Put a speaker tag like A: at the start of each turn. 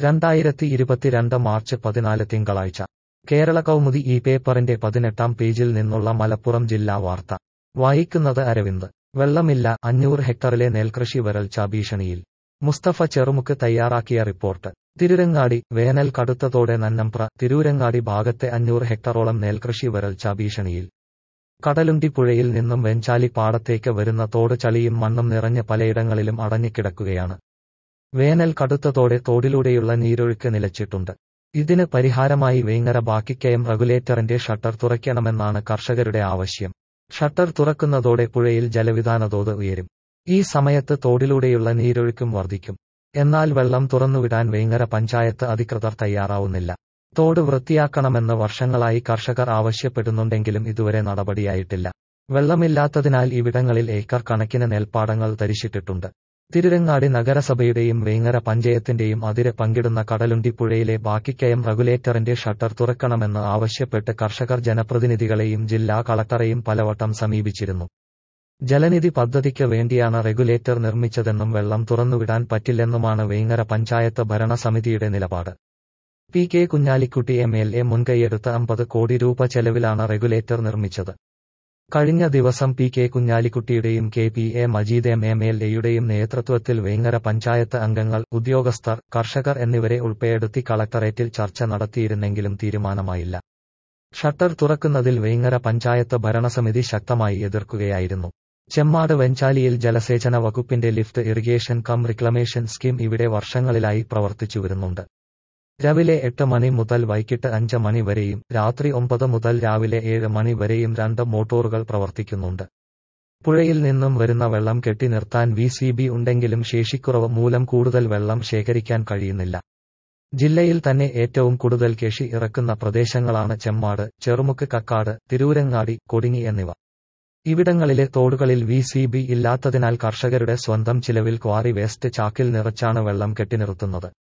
A: രണ്ടായിരത്തി ഇരുപത്തിരണ്ട് മാർച്ച് പതിനാല് തിങ്കളാഴ്ച കേരള കൗമുദി ഈ പേപ്പറിന്റെ പതിനെട്ടാം പേജിൽ നിന്നുള്ള മലപ്പുറം ജില്ലാ വാർത്ത വായിക്കുന്നത് അരവിന്ദ് വെള്ളമില്ല അഞ്ഞൂറ് ഹെക്ടറിലെ നെൽകൃഷി വരൾച്ചാ ഭീഷണിയിൽ മുസ്തഫ ചെറുമുക്ക് തയ്യാറാക്കിയ റിപ്പോർട്ട് തിരുരങ്ങാടി വേനൽ കടുത്തതോടെ നന്നംപ്ര തിരൂരങ്ങാടി ഭാഗത്തെ അഞ്ഞൂറ് ഹെക്ടറോളം നെൽകൃഷി വരൾച്ചാ ഭീഷണിയിൽ കടലുണ്ടി പുഴയിൽ നിന്നും വെഞ്ചാലി പാടത്തേക്ക് വരുന്ന തോട് ചളിയും മണ്ണും നിറഞ്ഞ് പലയിടങ്ങളിലും അടഞ്ഞുകിടക്കുകയാണ് വേനൽ കടുത്തതോടെ തോടിലൂടെയുള്ള നീരൊഴുക്ക് നിലച്ചിട്ടുണ്ട് ഇതിന് പരിഹാരമായി വേങ്ങര ബാക്കിക്കയം റെഗുലേറ്ററിന്റെ ഷട്ടർ തുറയ്ക്കണമെന്നാണ് കർഷകരുടെ ആവശ്യം ഷട്ടർ തുറക്കുന്നതോടെ പുഴയിൽ ജലവിധാന തോത് ഉയരും ഈ സമയത്ത് തോടിലൂടെയുള്ള നീരൊഴുക്കും വർദ്ധിക്കും എന്നാൽ വെള്ളം തുറന്നുവിടാൻ വേങ്ങര പഞ്ചായത്ത് അധികൃതർ തയ്യാറാവുന്നില്ല തോട് വൃത്തിയാക്കണമെന്ന് വർഷങ്ങളായി കർഷകർ ആവശ്യപ്പെടുന്നുണ്ടെങ്കിലും ഇതുവരെ നടപടിയായിട്ടില്ല വെള്ളമില്ലാത്തതിനാൽ ഇവിടങ്ങളിൽ ഏക്കർ കണക്കിന് നെൽപ്പാടങ്ങൾ തരിശിട്ടിട്ടുണ്ട് തിരുരങ്ങാടി നഗരസഭയുടെയും വേങ്ങര പഞ്ചായത്തിന്റെയും അതിര് പങ്കിടുന്ന കടലുണ്ടി പുഴയിലെ ബാക്കിക്കയം റെഗുലേറ്ററിന്റെ ഷട്ടർ തുറക്കണമെന്ന് ആവശ്യപ്പെട്ട് കർഷകർ ജനപ്രതിനിധികളെയും ജില്ലാ കളക്ടറെയും പലവട്ടം സമീപിച്ചിരുന്നു ജലനിധി പദ്ധതിക്ക് വേണ്ടിയാണ് റെഗുലേറ്റർ നിർമ്മിച്ചതെന്നും വെള്ളം തുറന്നുവിടാൻ പറ്റില്ലെന്നുമാണ് വേങ്ങര പഞ്ചായത്ത് ഭരണസമിതിയുടെ നിലപാട് P K Kunhalikutty M L A മുൻകൈയെടുത്ത് അമ്പത് കോടി രൂപ ചെലവിലാണ് റെഗുലേറ്റർ നിർമ്മിച്ചത് കഴിഞ്ഞ ദിവസം പി കെ കുഞ്ഞാലിക്കുട്ടിയുടെയും K P A Majeed M M L എയുടെയും നേതൃത്വത്തിൽ വേങ്ങര പഞ്ചായത്ത് അംഗങ്ങൾ ഉദ്യോഗസ്ഥർ കർഷകർ എന്നിവരെ ഉൾപ്പെടുത്തി കളക്ടറേറ്റിൽ ചർച്ച നടത്തിയിരുന്നെങ്കിലും തീരുമാനമായില്ല ഷട്ടർ തുറക്കുന്നതിൽ വേങ്ങര പഞ്ചായത്ത് ഭരണസമിതി ശക്തമായി എതിർക്കുകയായിരുന്നു ചെമ്മാട് വെഞ്ചാലിയിൽ ജലസേചന വകുപ്പിന്റെ lift irrigation cum reclamation scheme ഇവിടെ വർഷങ്ങളിലായി പ്രവർത്തിച്ചു വരുന്നുണ്ട് രാവിലെ എട്ട് മണി മുതൽ വൈകിട്ട് അഞ്ച് മണി വരെയും രാത്രി ഒമ്പത് മുതൽ രാവിലെ ഏഴ് മണി വരെയും രണ്ട് മോട്ടോറുകൾ പ്രവർത്തിക്കുന്നുണ്ട് പുഴയിൽ നിന്നും വരുന്ന വെള്ളം കെട്ടി നിർത്താൻ വി സി ബി ഉണ്ടെങ്കിലും ശേഷിക്കുറവ് മൂലം കൂടുതൽ വെള്ളം ശേഖരിക്കാൻ കഴിയുന്നില്ല ജില്ലയിൽ തന്നെ ഏറ്റവും കൂടുതൽ കൃഷി ഇറക്കുന്ന പ്രദേശങ്ങളാണ് ചെമ്മാട് ചെറുമുക്ക് കക്കാട് തിരൂരങ്ങാടി കൊടിങ്ങി എന്നിവ ഇവിടങ്ങളിലെ തോടുകളിൽ വി സി ബി ഇല്ലാത്തതിനാൽ കർഷകരുടെ സ്വന്തം ചിലവിൽ ക്വാറി വേസ്റ്റ് ചാക്കിൽ നിറച്ചാണ് വെള്ളം കെട്ടിനിർത്തുന്നത്